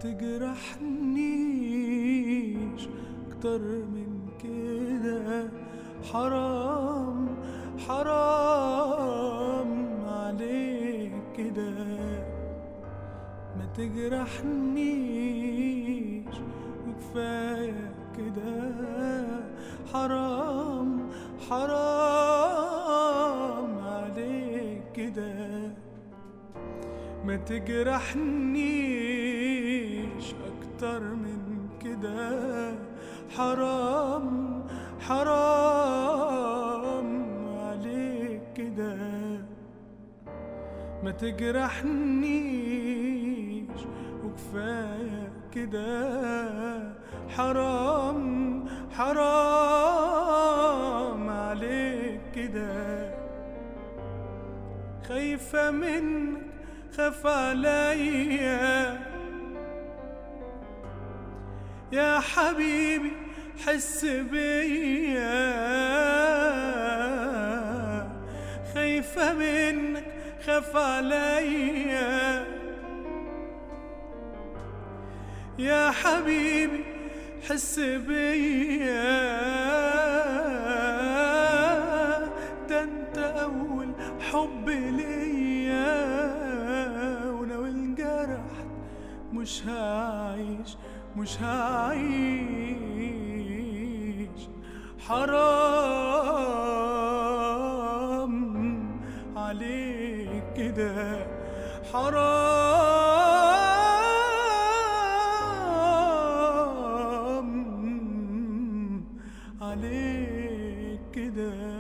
تجرحنيش اكتر من كده حرام حرام عليك كده ما تجرحنيش وكفاية كده حرام حرام عليك كده ما تجرحنيش اكتر من كده حرام حرام عليك كده ما تجرحنيش وكفاية كده حرام حرام عليك كده خايفة منك خاف عليا يا حبيبي حس بيا خايفة منك خاف عليا يا حبيبي حس بيا ده انت اول حب ليا ولو انجرحت مش هعيش مش هعيش حرام عليك كده حرام عليك كده